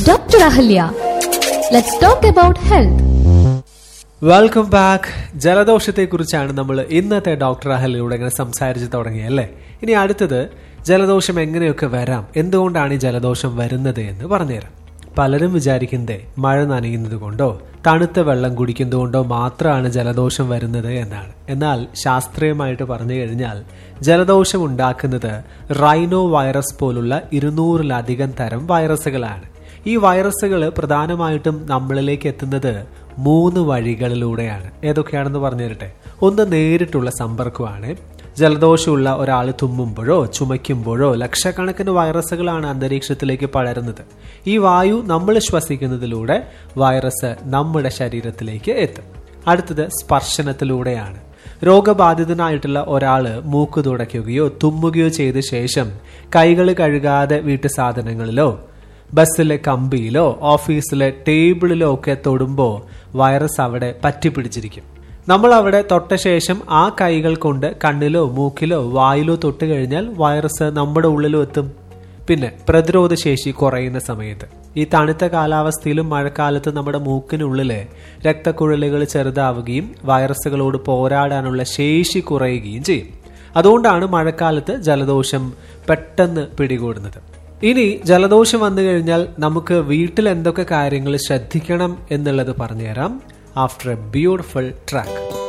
Dr. Ahalya. Let's talk about health. Welcome back ജലദോഷത്തെക്കുറിച്ചാണ് നമ്മൾ ഇന്നത്തെ ഡോക്ടർ അഹലിലൂടെ ഇങ്ങനെ സംസാരിച്ച് തുടങ്ങിയല്ലേ ഇനി അടുത്തത് ജലദോഷം എങ്ങനെയൊക്കെ വരാം എന്തുകൊണ്ടാണ് ഈ ജലദോഷം വരുന്നത് എന്ന് പറഞ്ഞുതരാം പലരും വിചാരിക്കുന്നത് മഴ നനയുന്നത് കൊണ്ടോ തണുത്ത വെള്ളം കുടിക്കുന്നത് കൊണ്ടോ മാത്രമാണ് ജലദോഷം വരുന്നത് എന്നാണ് എന്നാൽ ശാസ്ത്രീയമായിട്ട് പറഞ്ഞു കഴിഞ്ഞാൽ ജലദോഷം ഉണ്ടാക്കുന്നത് റൈനോ വൈറസ് പോലുള്ള ഇരുന്നൂറിലധികം തരം വൈറസുകളാണ് ഈ വൈറസുകൾ പ്രധാനമായിട്ടും നമ്മളിലേക്ക് എത്തുന്നത് മൂന്ന് വഴികളിലൂടെയാണ് ഏതൊക്കെയാണെന്ന് പറഞ്ഞു തരട്ടെ ഒന്ന് നേരിട്ടുള്ള സമ്പർക്കമാണ് ജലദോഷമുള്ള ഒരാൾ തുമ്മുമ്പോഴോ ചുമയ്ക്കുമ്പോഴോ ലക്ഷക്കണക്കിന് വൈറസുകളാണ് അന്തരീക്ഷത്തിലേക്ക് പടരുന്നത് ഈ വായു നമ്മൾ ശ്വസിക്കുന്നതിലൂടെ വൈറസ് നമ്മുടെ ശരീരത്തിലേക്ക് എത്തും അടുത്തത് സ്പർശനത്തിലൂടെയാണ് രോഗബാധിതനായിട്ടുള്ള ഒരാള് മൂക്ക് തുടയ്ക്കുകയോ തുമ്മുകയോ ചെയ്ത ശേഷം കൈകൾ കഴുകാതെ വീട്ടു സാധനങ്ങളിലോ ബസ്സിലെ കമ്പിയിലോ ഓഫീസിലെ ടേബിളിലോ ഒക്കെ തൊടുമ്പോൾ വൈറസ് അവിടെ പറ്റിപ്പിടിച്ചിരിക്കും നമ്മൾ അവിടെ തൊട്ട ശേഷം ആ കൈകൾ കൊണ്ട് കണ്ണിലോ മൂക്കിലോ വായിലോ തൊട്ട് കഴിഞ്ഞാൽ വൈറസ് നമ്മുടെ ഉള്ളിലും എത്തും പിന്നെ പ്രതിരോധ ശേഷി കുറയുന്ന സമയത്ത് ഈ തണുത്ത കാലാവസ്ഥയിലും മഴക്കാലത്ത് നമ്മുടെ മൂക്കിനുള്ളിലെ രക്തക്കുഴലുകൾ ചെറുതാവുകയും വൈറസുകളോട് പോരാടാനുള്ള ശേഷി കുറയുകയും ചെയ്യും അതുകൊണ്ടാണ് മഴക്കാലത്ത് ജലദോഷം പെട്ടെന്ന് പിടികൂടുന്നത് ഇനി ജലദോഷം വന്നു കഴിഞ്ഞാൽ നമുക്ക് വീട്ടിൽ എന്തൊക്കെ കാര്യങ്ങൾ ശ്രദ്ധിക്കണം എന്നുള്ളത് പറഞ്ഞുതരാം ആഫ്റ്റർ എ ബ്യൂട്ടിഫുൾ ട്രാക്ക്